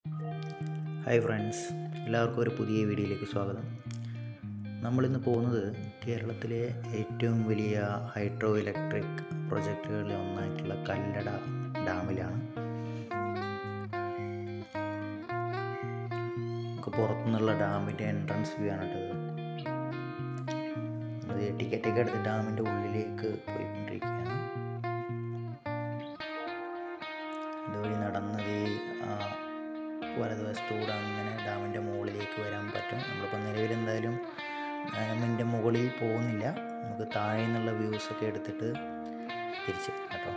hi friends എല്ലാവർക്കും ഒരു പുതിയ വീഡിയോയിലേക്ക് സ്വാഗതം നമ്മളിന്ന് പോകുന്നത് കേരളത്തിലെ ഏറ്റവും വലിയ ഹൈഡ്രോ ഇലക്ട്രിക് പ്രൊജക്റ്റുകളിൽ ഒന്നായിട്ടുള്ള കല്ലട ഡാമിലാണ് നമുക്ക് പുറത്തുനിന്നുള്ള ഡാമിൻ്റെ എൻട്രൻസ് വ്യൂ ആണ് കേട്ടത് അത് ടിക്കറ്റൊക്കെ എടുത്ത് ഡാമിൻ്റെ ഉള്ളിലേക്ക് പോയിക്കൊണ്ടിരിക്കുകയാണ് ഇതുവഴി നടന്നത് വലതുവശത്തൂടെ അങ്ങനെ ഡാമിൻ്റെ മുകളിലേക്ക് വരാൻ പറ്റും നമ്മളിപ്പോൾ നിലവിൽ എന്തായാലും ഡാമിൻ്റെ മുകളിൽ പോകുന്നില്ല നമുക്ക് താഴെ നിന്നുള്ള വ്യൂസൊക്കെ എടുത്തിട്ട് തിരിച്ച് കേട്ടോ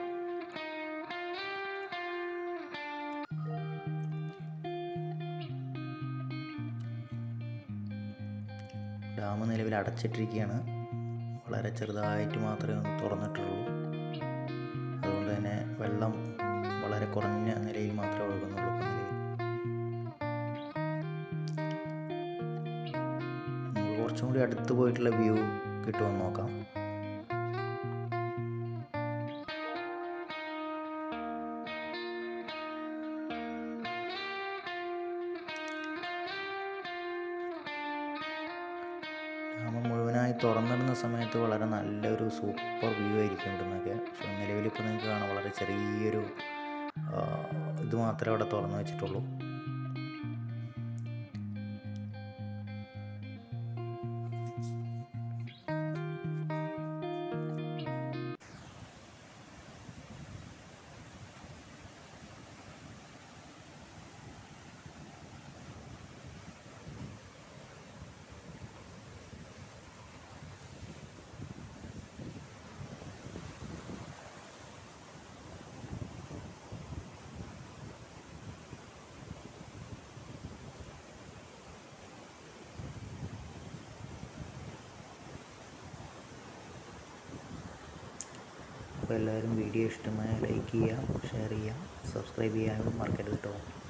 ഡാം നിലവിൽ അടച്ചിട്ടിരിക്കുകയാണ് വളരെ ചെറുതായിട്ട് മാത്രമേ ഒന്ന് തുറന്നിട്ടുള്ളൂ അതുകൊണ്ട് തന്നെ വെള്ളം വളരെ കുറഞ്ഞ നിലയിൽ മാത്രമേ ഒഴുകുന്നുള്ളൂ ഇപ്പം നിലവിൽ നമുക്ക് കുറച്ചും കൂടി അടുത്ത് പോയിട്ടുള്ള വ്യൂ കിട്ടുമെന്ന് നോക്കാം ഡാം മുഴുവനായി തുറന്നിടുന്ന സമയത്ത് വളരെ നല്ലൊരു സൂപ്പർ വ്യൂ ആയിരിക്കും ഇവിടുന്നൊക്കെ പക്ഷെ നിലവിലിപ്പോൾ നിങ്ങൾക്ക് കാണാം വളരെ ചെറിയൊരു ആ, ഇത് മാത്രമേ അവിടെ തുറന്നു വെച്ചിട്ടുള്ളൂ അപ്പോൾ എല്ലാവരും വീഡിയോ ഇഷ്ടമായ ലൈക്ക് ചെയ്യുക ഷെയർ ചെയ്യുക സബ്സ്ക്രൈബ് ചെയ്യാനും മറക്കരുത് കേട്ടോ